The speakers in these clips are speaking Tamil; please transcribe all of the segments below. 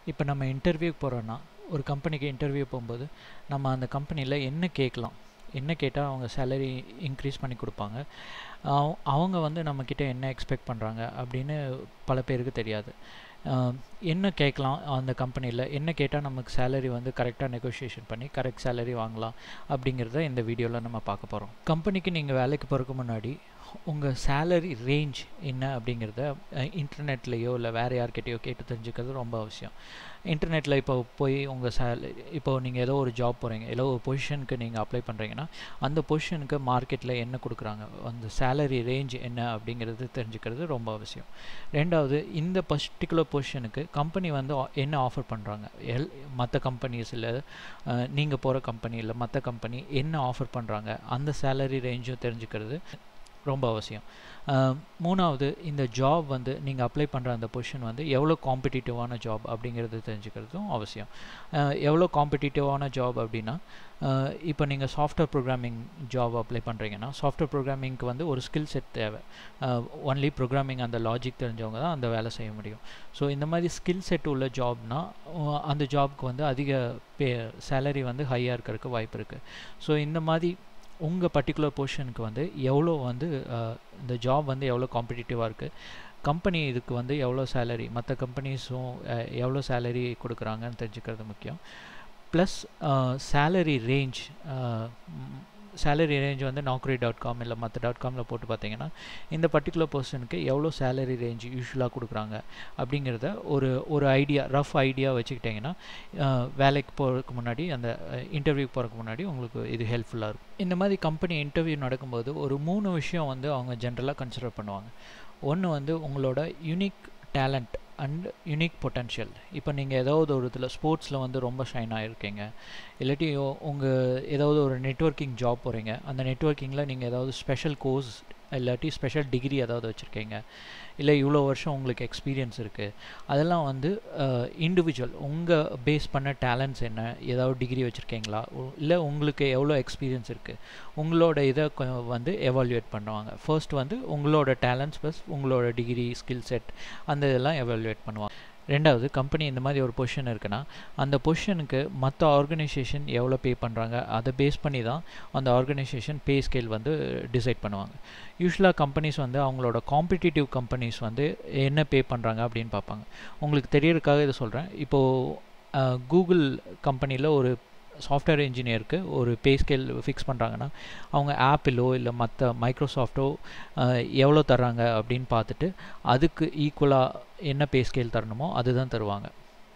இப்போ நம்ம இன்டர்வியூக்கு போகிறோன்னா ஒரு கம்பெனிக்கு இன்டர்வியூ போகும்போது நம்ம அந்த கம்பெனியில் என்ன கேட்கலாம் என்ன கேட்டால் அவங்க சேலரி இன்க்ரீஸ் பண்ணி கொடுப்பாங்க அவ- அவங்க வந்து நம்மக்கிட்ட என்ன எக்ஸ்பெக்ட் பண்ணுறாங்க அப்படின்னு பல பேருக்கு தெரியாது ஆஹ் என்ன கேட்கலாம் அந்த கம்பெனியில் என்ன கேட்டால் நமக்கு சேலரி வந்து கரெக்டாக நெகோஷியேஷன் பண்ணி கரெக்ட் சேலரி வாங்கலாம் அப்படிங்கிறத இந்த வீடியோவில் நம்ம பார்க்க போகிறோம் கம்பெனிக்கு நீங்கள் வேலைக்கு போகிறதுக்கு முன்னாடி உங்கள் சேலரி ரேஞ்ச் என்ன அப்படிங்கிறத இன்டர்நெட்லேயோ இல்லை வேறு யார்கிட்டயோ கேட்டு தெரிஞ்சுக்கிறது ரொம்ப அவசியம் இன்டர்நெட்டில் இப்போ போய் உங்கள் சேலரி இப்போ நீங்கள் ஏதோ ஒரு ஜாப் போகிறீங்க ஏதோ ஒரு பொசிஷனுக்கு நீங்கள் அப்ளை பண்ணுறீங்கன்னா அந்த பொசிஷனுக்கு மார்க்கெட்டில் என்ன கொடுக்குறாங்க அந்த சேலரி ரேஞ்ச் என்ன அப்படிங்கிறது தெரிஞ்சுக்கிறது ரொம்ப அவசியம் ரெண்டாவது இந்த பர்டிகுலர் பொசிஷனுக்கு கம்பெனி வந்து ஆ- என்ன ஆஃபர் பண்ணுறாங்க எல் மற்ற கம்பெனிஸில் நீங்கள் போகிற கம்பெனி இல்லை மற்ற கம்பெனி என்ன ஆஃபர் பண்ணுறாங்க அந்த சேலரி ரேஞ்சும் தெரிஞ்சுக்கிறது ரொம்ப அவசியம் அஹ், மூணாவது இந்த ஜாப் வந்து நீங்கள் அப்ளை பண்ணுற அந்த பொசிஷன் வந்து எவ்வளோ காம்படிட்டிவான ஜாப் அப்படிங்கிறது தெரிஞ்சுக்கிறதும் அவசியம் அஹ், எவ்வளோ காம்படிட்டிவான ஜாப் அப்படின்னா இப்போ நீங்கள் சாஃப்ட்வேர் ப்ரோக்ராமிங் ஜாப் அப்ளை பண்ணுறீங்கன்னா சாஃப்ட்வேர் ப்ரோக்ராமிங்க்கு வந்து ஒரு ஸ்கில் செட் தேவை ஒன்லி ப்ரோக்ராமிங் அந்த லாஜிக் தெரிஞ்சவங்க தான் அந்த வேலை செய்ய முடியும் ஸோ இந்த மாதிரி ஸ்கில் செட் உள்ள ஜாப்னா அந்த ஜாப்க்கு வந்து அதிக பே சேலரி வந்து ஹையாக இருக்கிறதுக்கு வாய்ப்பு இருக்குது ஸோ இந்த மாதிரி உங்கள் பர்டிகுலர் பொசிஷனுக்கு வந்து எவ்வளோ வந்து அஹ், இந்த ஜாப் வந்து எவ்வளோ காம்படிட்டிவாக இருக்குது கம்பெனி இதுக்கு வந்து எவ்வளோ சேலரி மற்ற கம்பெனிஸும் எவ்வளோ சேலரி கொடுக்குறாங்கன்னு தெரிஞ்சுக்கிறது முக்கியம் plus salary range salary range வந்து நாக்ரி டாட் காம் இல்லை மற்ற டாட் காமில் போட்டு பார்த்தீங்கன்னா இந்த பர்டிகுலர் பர்சனுக்கு எவ்வளோ சேலரி ரேஞ்ச் யூஸ்வலாக கொடுக்குறாங்க அப்படிங்கிறத ஒரு ஒரு ஐடியா ரஃப் ஐடியா வச்சுக்கிட்டிங்கன்னா அஹ், வேலைக்கு போகிறதுக்கு முன்னாடி அந்த இன்டர்வியூக்கு போகிறதுக்கு முன்னாடி உங்களுக்கு இது ஹெல்ப்ஃபுல்லாக இருக்கும் இந்த மாதிரி கம்பெனி இன்டர்வியூ நடக்கும்போது ஒரு மூணு விஷயம் வந்து அவங்க ஜென்ரலாக கன்சிடர் பண்ணுவாங்க ஒன்று வந்து உங்களோட unique talent and unique potential இப்போ நீங்கள் ஏதாவது ஒரு இதில் ஸ்போர்ட்ஸில் வந்து ரொம்ப ஷைன் ஆகிருக்கீங்க இல்லாட்டி உங்கள் ஏதாவது ஒரு நெட்வொர்க்கிங் ஜாப் போகிறீங்க அந்த நெட்வொர்க்கிங்கில் நீங்கள் ஏதாவது ஸ்பெஷல் கோர்ஸ் இல்லாட்டி ஸ்பெஷல் டிகிரி ஏதாவது வச்சுருக்கீங்க இல்லை இவ்வளோ வருஷம் உங்களுக்கு எக்ஸ்பீரியன்ஸ் இருக்குது அதெல்லாம் வந்து இண்டிவிஜுவல் உங்கள் பேஸ் பண்ண டேலண்ட்ஸ் என்ன ஏதாவது டிகிரி வச்சுருக்கீங்களா இல்லை உங்களுக்கு எவ்வளோ எக்ஸ்பீரியன்ஸ் இருக்குது உங்களோட இதை கொ- வந்து எவாலுவேட் பண்ணுவாங்க ஃபர்ஸ்ட் வந்து உங்களோட டேலண்ட்ஸ் ப்ளஸ் உங்களோட டிகிரி ஸ்கில் செட் அந்த இதெல்லாம் எவாலுவேட் பண்ணுவாங்க ரெண்டாவது கம்பெனி இந்த மாதிரி ஒரு பொசிஷன் இருக்குன்னா அந்த பொசிஷனுக்கு மற்ற ஆர்கனைசேஷன் எவ்வளோ பே பண்ணுறாங்க அதை பேஸ் பண்ணி தான் அந்த ஆர்கனைசேஷன் பே ஸ்கேல் வந்து டிசைட் பண்ணுவாங்க யூஸ்வலாக கம்பெனிஸ் வந்து அவங்களோட காம்படிட்டிவ் கம்பெனிஸ் வந்து என்ன பே பண்ணுறாங்க அப்படின்னு பார்ப்பாங்க உங்களுக்கு தெரியறதுக்காக இதை சொல்கிறேன் இப்போது கூகுள் கம்பெனியில் ஒரு சாஃப்ட்வேர் இன்ஜினியருக்கு ஒரு பே ஸ்கேல் ஃபிக்ஸ் பண்ணுறாங்கன்னா அவங்க ஆப்பிளோ இல்லை மற்ற மைக்ரோசாஃப்ட்டோ எவ்வளோ தர்றாங்க அப்படின்னு பார்த்துட்டு அதுக்கு ஈக்குவலாக என்ன பே ஸ்கேல் தரணுமோ அதுதான் தருவாங்க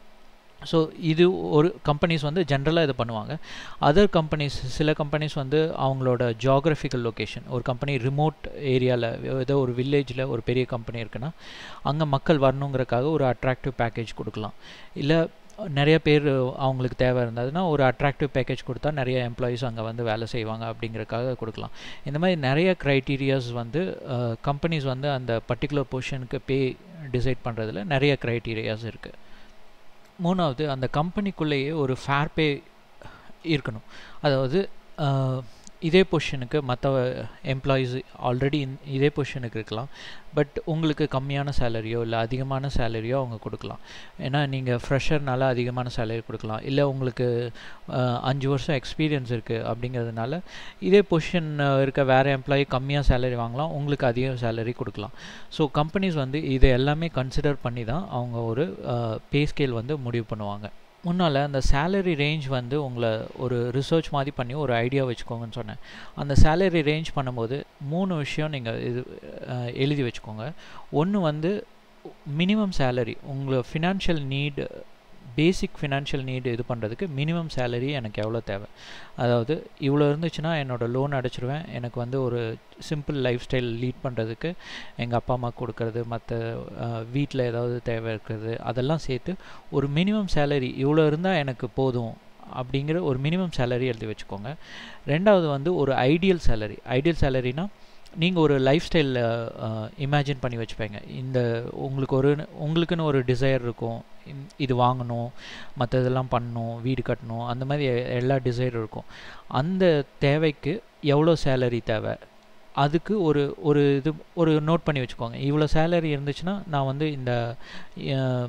ஸோ இது ஒரு கம்பெனிஸ் வந்து ஜென்ரலாக இதை பண்ணுவாங்க அதர் கம்பெனிஸ் சில கம்பெனிஸ் வந்து அவங்களோட ஜியாகிரபிக்கல் லொக்கேஷன் ஒரு கம்பெனி ரிமோட் ஏரியாவில் ஏதோ ஒரு வில்லேஜில் ஒரு பெரிய கம்பெனி இருக்குன்னா அங்கே மக்கள் வரணுங்கிறக்காக ஒரு அட்ராக்டிவ் பேக்கேஜ் கொடுக்கலாம் இல்லை நிறைய பேர் அவங்களுக்கு தேவை இருந்ததுன்னா ஒரு அட்ராக்டிவ் பேக்கேஜ் கொடுத்தா நிறைய எம்ப்ளாயீஸ் அங்கே வந்து வேலை செய்வாங்க அப்படிங்கிறக்காக கொடுக்கலாம் இந்த மாதிரி நிறைய க்ரைட்டீரியாஸ் வந்து கம்பெனிஸ் வந்து அந்த பர்டிகுலர் பொசிஷனுக்கு பே டிசைட் பண்ணுறதுல நிறைய க்ரைட்டீரியாஸ் இருக்குது மூணாவது அந்த கம்பெனிக்குள்ளேயே ஒரு ஃபேர் பே இருக்கணும் அதாவது அஹ், இதே பொசிஷனுக்கு மற்ற எம்ப்ளாயீஸ் ஆல்ரெடி இதே பொசிஷனுக்கு இருக்கலாம் பட் உங்களுக்கு கம்மியான சேலரியோ இல்லை அதிகமான சேலரியோ அவங்க கொடுக்கலாம் ஏன்னா நீங்கள் ஃப்ரெஷர்னால அதிகமான சேலரி கொடுக்கலாம் இல்லை உங்களுக்கு அஹ், அஞ்சு வருஷம் எக்ஸ்பீரியன்ஸ் இருக்குது அப்படிங்கிறதுனால இதே பொசிஷன் இருக்க வேறு எம்ப்ளாயி கம்மியாக சேலரி வாங்கலாம் உங்களுக்கு அதிக சேலரி கொடுக்கலாம் ஸோ கம்பெனிஸ் வந்து இதை எல்லாமே கன்சிடர் பண்ணி தான் அவங்க ஒரு பே ஸ்கேல் வந்து முடிவு பண்ணுவாங்க முன்னால் அந்த சேலரி ரேஞ்ச் வந்து உங்களை ஒரு ரிசர்ச் மாதிரி பண்ணி ஒரு ஐடியா வச்சுக்கோங்கன்னு சொன்னேன் அந்த சேலரி ரேஞ்ச் பண்ணும்போது மூணு விஷயம் நீங்கள் இது அஹ், எழுதி வச்சுக்கோங்க ஒன்று வந்து மினிமம் சேலரி உங்களை financial need basic financial need இது பண்ணுறதுக்கு மினிமம் சேலரி எனக்கு எவ்வளோ தேவை அதாவது இவ்வளோ இருந்துச்சுன்னா என்னோடய லோன் அடைச்சிருவேன் எனக்கு வந்து ஒரு சிம்பிள் லைஃப் ஸ்டைல் லீட் பண்ணுறதுக்கு எங்கள் அப்பா அம்மா கொடுக்கறது மற்ற வீட்டில் ஏதாவது தேவை இருக்கிறது அதெல்லாம் சேர்த்து ஒரு மினிமம் சேலரி இவ்வளோ இருந்தால் எனக்கு போதும் அப்படிங்கிற ஒரு மினிமம் சேலரி எழுதி வச்சுக்கோங்க ரெண்டாவது வந்து ஒரு ஐடியல் சேலரி ஐடியல் சேலரினா நீங்கள் ஒரு லைஃப் ஸ்டைல் இமேஜின் பண்ணி வச்சுப்பீங்க இந்த உங்களுக்கு ஒரு உங்களுக்குன்னு ஒரு டிசைர் இருக்கும் இந்த- இது வாங்கணும் மற்ற இதெல்லாம் பண்ணணும் வீடு கட்டணும் அந்த மாதிரி எ- எல்லா டிசைர் இருக்கும் அந்த தேவைக்கு எவ்வளோ சேலரி தேவை அதுக்கு ஒரு ஒரு இது ஒரு நோட் பண்ணி வச்சுக்கோங்க இவ்வளோ சேலரி இருந்துச்சுன்னா நான் வந்து இந்த அஹ்,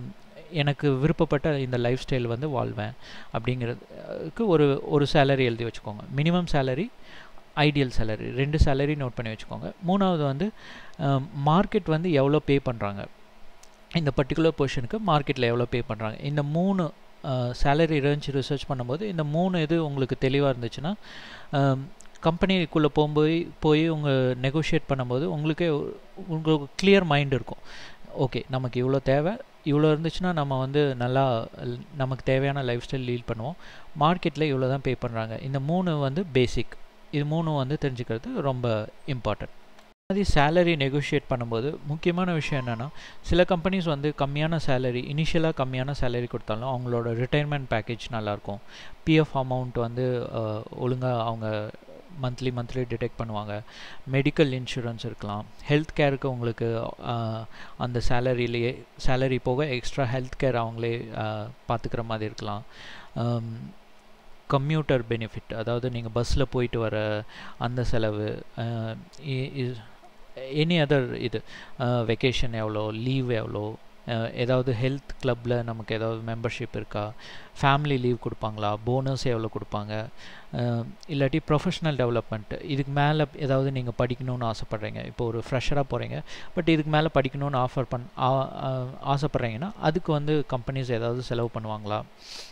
எனக்கு விருப்பப்பட்ட இந்த லைஃப் ஸ்டைல் வந்து வாழ்வேன் அப்படிங்கிறதுக்கு ஒரு ஒரு சேலரி எழுதி வச்சுக்கோங்க மினிமம் சேலரி ஐடியல் சேலரி ரெண்டு சேலரி நோட் பண்ணி வச்சுக்கோங்க மூணாவது வந்து மார்க்கெட் வந்து எவ்வளோ பே பண்ணுறாங்க இந்த பர்டிகுலர் பொசிஷனுக்கு மார்க்கெட்டில் எவ்வளோ பே பண்ணுறாங்க இந்த மூணு சேலரி ரேஞ்ச் ரிசர்ச் பண்ணும்போது இந்த மூணு இது உங்களுக்கு தெளிவாக இருந்துச்சுன்னா கம்பெனிக்குள்ளே போகும்போது போய் உங்கள் நெகோஷியேட் பண்ணும்போது உங்களுக்கே உங்களுக்கு கிளியர் மைண்ட் இருக்கும் ஓகே நமக்கு இவ்வளோ தேவை இவ்வளோ இருந்துச்சுன்னா நம்ம வந்து நல்லா நமக்கு தேவையான லைஃப் ஸ்டைல் லீட் பண்ணுவோம் மார்க்கெட்டில் இவ்வளோ தான் பே பண்ணுறாங்க இந்த மூணு வந்து பேசிக் இது மூணு வந்து தெரிஞ்சுக்கிறது ரொம்ப இம்பார்ட்டன்ட் மாதிரி சேலரி நெகோஷியேட் பண்ணும்போது முக்கியமான விஷயம் என்னென்னா சில கம்பெனிஸ் வந்து கம்மியான சேலரி இனிஷியலாக கம்மியான சேலரி கொடுத்தாலும் அவங்களோட ரிட்டைர்மெண்ட் பேக்கேஜ் நல்லாயிருக்கும் பிஎஃப் அமௌண்ட் வந்து ஒழுங்காக அவங்க மந்த்லி மந்த்லி டிடெக்ட் பண்ணுவாங்க மெடிக்கல் இன்சூரன்ஸ் இருக்கலாம் ஹெல்த் கேருக்கு உங்களுக்கு அந்த சேலரியிலேயே சேலரி போக எக்ஸ்ட்ரா ஹெல்த் கேர் அவங்களே பார்த்துக்கிற மாதிரி இருக்கலாம் கம்யூட்டர் பெனிஃபிட் அதாவது நீங்கள் பஸ்ஸில் போயிட்டு வர அந்த செலவு எனி அதர் இது வெக்கேஷன் எவ்வளோ லீவ் எவ்வளோ ஏதாவது ஹெல்த் கிளப்பில் நமக்கு ஏதாவது மெம்பர்ஷிப் இருக்கா ஃபேமிலி லீவ் கொடுப்பாங்களா போனஸ் எவ்வளோ கொடுப்பாங்க இல்லாட்டி ப்ரொஃபஷ்னல் டெவலப்மெண்ட் இதுக்கு மேலே ஏதாவது நீங்கள் படிக்கணும்னு ஆசைப்பட்றீங்க இப்போ ஒரு ஃப்ரெஷராக போகிறீங்க பட் இதுக்கு மேலே படிக்கணும்னு ஆஃபர் பண் ஆசைப்பட்றீங்கன்னா அதுக்கு வந்து கம்பெனிஸ் ஏதாவது செலவு பண்ணுவாங்களா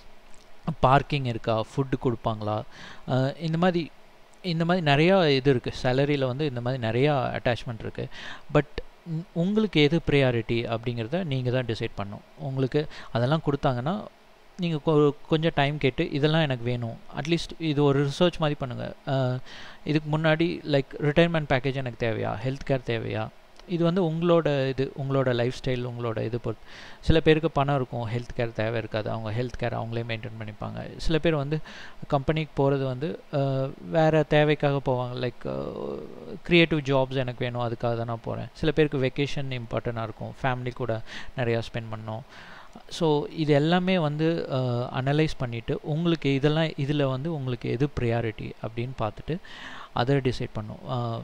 பார்க்கிங் இருக்கா ஃபுட்டு கொடுப்பாங்களா இந்த மாதிரி இந்த மாதிரி நிறையா இது இருக்குது சேலரியில் வந்து இந்த மாதிரி நிறையா அட்டாச்மெண்ட் இருக்குது பட் உங்களுக்கு எது ப்ரையாரிட்டி அப்படிங்கிறத நீங்கள் தான் டிசைட் பண்ணணும் உங்களுக்கு அதெல்லாம் கொடுத்தாங்கன்னா நீங்கள் கொஞ்சம் டைம் கேட்டு இதெல்லாம் எனக்கு வேணும் அட்லீஸ்ட் இது ஒரு ரிசர்ச் மாதிரி பண்ணுங்கள் இதுக்கு முன்னாடி லைக் ரிட்டைர்மெண்ட் பேக்கேஜ் எனக்கு தேவையா ஹெல்த் கேர் தேவையா இது வந்து உங்களோட இது உங்களோட லைஃப் ஸ்டைல் உங்களோட இது பொறுத்து சில பேருக்கு பணம் இருக்கும் ஹெல்த் கேர் தேவை இருக்காது அவங்க ஹெல்த் கேர் அவங்களே மெயின்டைன் பண்ணிப்பாங்க சில பேர் வந்து கம்பெனிக்கு போகிறது வந்து வேறு தேவைக்காக போவாங்க லைக் க்ரியேட்டிவ் ஜாப்ஸ் எனக்கு வேணும் அதுக்காக தான் நான் போகிறேன் சில பேருக்கு வெக்கேஷன் இம்பார்ட்டண்ட்டாக இருக்கும் ஃபேமிலி கூட நிறையா ஸ்பெண்ட் பண்ணோம் ஸோ இது எல்லாமே வந்து அனலைஸ் பண்ணிவிட்டு உங்களுக்கு இதெல்லாம் இதில் வந்து உங்களுக்கு எது ப்ரியாரிட்டி அப்படின்னு பார்த்துட்டு அதை டிசைட் பண்ணும்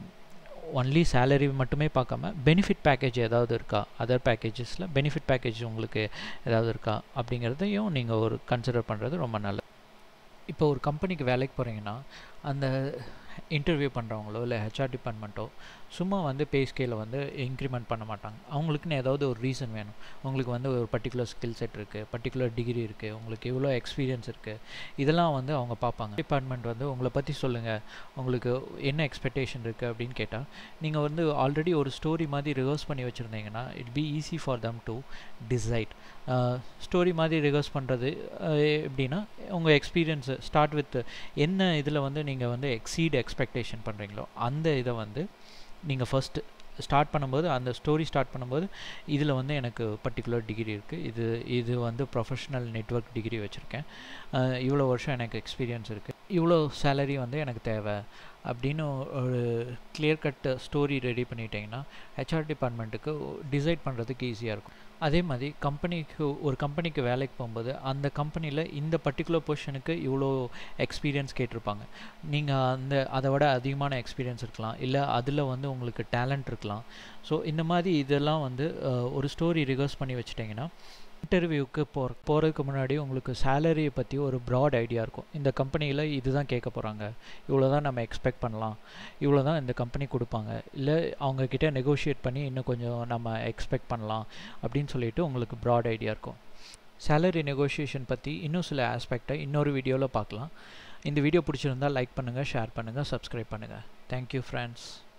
ஒன்லி சேலரி மட்டுமே பார்க்காம பெனிஃபிட் பேக்கேஜ் ஏதாவது இருக்கா அதர் பேக்கேஜஸில் பெனிஃபிட் பேக்கேஜ் உங்களுக்கு ஏதாவது இருக்கா அப்படிங்கிறதையும் நீங்கள் ஒரு கன்சிடர் பண்ணுறது ரொம்ப நல்லது இப்போ ஒரு கம்பெனிக்கு வேலைக்கு போகிறீங்கன்னா அந்த இன்டர்வியூ பண்ணுறவங்களோ இல்லை ஹெச்ஆர் டிபார்ட்மெண்ட்டோ சும்மா வந்து பே ஸ்கேலை வந்து இன்க்ரிமெண்ட் பண்ண மாட்டாங்க அவங்களுக்குன்னு ஏதாவது ஒரு ரீசன் வேணும் உங்களுக்கு வந்து ஒரு பர்டிகுலர் ஸ்கில் செட் இருக்குது பர்டிகுலர் டிகிரி இருக்குது உங்களுக்கு இவ்வளோ எக்ஸ்பீரியன்ஸ் இருக்குது இதெல்லாம் வந்து அவங்க பார்ப்பாங்க டிபார்ட்மெண்ட் வந்து உங்களை பற்றி சொல்லுங்கள் உங்களுக்கு என்ன எக்ஸ்பெக்டேஷன் இருக்குது அப்படின்னு கேட்டால் நீங்கள் வந்து ஆல்ரெடி ஒரு ஸ்டோரி மாதிரி ரிவர்ஸ் பண்ணி வச்சுருந்தீங்கன்னா it be easy for them to decide story மாதிரி ரிவர்ஸ் பண்ணுறது எப்படின்னா உங்கள் எக்ஸ்பீரியன்ஸு ஸ்டார்ட் வித் என்ன இதில் வந்து நீங்கள் வந்து எக்ஸீட் எக்ஸ்பெக்டேஷன் பண்ணுறீங்களோ அந்த இதை வந்து நீங்கள் ஃபஸ்ட்டு ஸ்டார்ட் பண்ணும்போது அந்த ஸ்டோரி ஸ்டார்ட் பண்ணும்போது இதில் வந்து எனக்கு பர்டிகுலர் டிகிரி இருக்குது இது இது வந்து ப்ரொஃபஷ்னல் நெட்ஒர்க் டிகிரி வச்சுருக்கேன் இவ்வளோ வருஷம் எனக்கு எக்ஸ்பீரியன்ஸ் இருக்குது இவ்வளோ சேலரி வந்து எனக்கு தேவை அப்படின்னு ஒரு கிளியர் கட் ஸ்டோரி ரெடி பண்ணிட்டீங்கன்னா ஹெச்ஆர் டிபார்ட்மெண்ட்டுக்கு டிசைட் பண்ணுறதுக்கு ஈஸியாக இருக்கும் அதே மாதிரி கம்பெனிக்கு ஒரு கம்பெனிக்கு வேலைக்கு போகும்போது அந்த கம்பெனியில் இந்த பர்டிகுலர் பொசிஷனுக்கு இவ்வளோ எக்ஸ்பீரியன்ஸ் கேட்டிருப்பாங்க நீங்கள் அந்த அதை விட அதிகமான எக்ஸ்பீரியன்ஸ் இருக்கலாம் இல்லை அதில் வந்து உங்களுக்கு டேலண்ட் இருக்கலாம் ஸோ இந்த மாதிரி இதெல்லாம் வந்து ஒரு ஸ்டோரி ரிகர்ஸ் பண்ணி வச்சுட்டிங்கன்னா இன்டர்வியூக்கு போகிற போகிறதுக்கு முன்னாடி உங்களுக்கு சேலரியை பற்றி ஒரு ப்ராட் ஐடியா இருக்கும் இந்த கம்பெனியில் இதுதான் கேட்க போகிறாங்க இவ்வளோ தான் நம்ம எக்ஸ்பெக்ட் பண்ணலாம் இவ்வளோ தான் இந்த கம்பெனி கொடுப்பாங்க இல்லை அவங்கக்கிட்ட நெகோஷியேட் பண்ணி இன்னும் கொஞ்சம் நம்ம எக்ஸ்பெக்ட் பண்ணலாம் அப்படின்னு சொல்லிட்டு உங்களுக்கு ப்ராட் ஐடியா இருக்கும் சேலரி நெகோஷியேஷன் பற்றி இன்னும் சில ஆஸ்பெக்டை இன்னொரு வீடியோவில் பார்க்கலாம் இந்த வீடியோ பிடிச்சிருந்தால் லைக் பண்ணுங்கள் ஷேர் பண்ணுங்கள் சப்ஸ்கிரைப் பண்ணுங்கள் தேங்க்யூ ஃப்ரெண்ட்ஸ்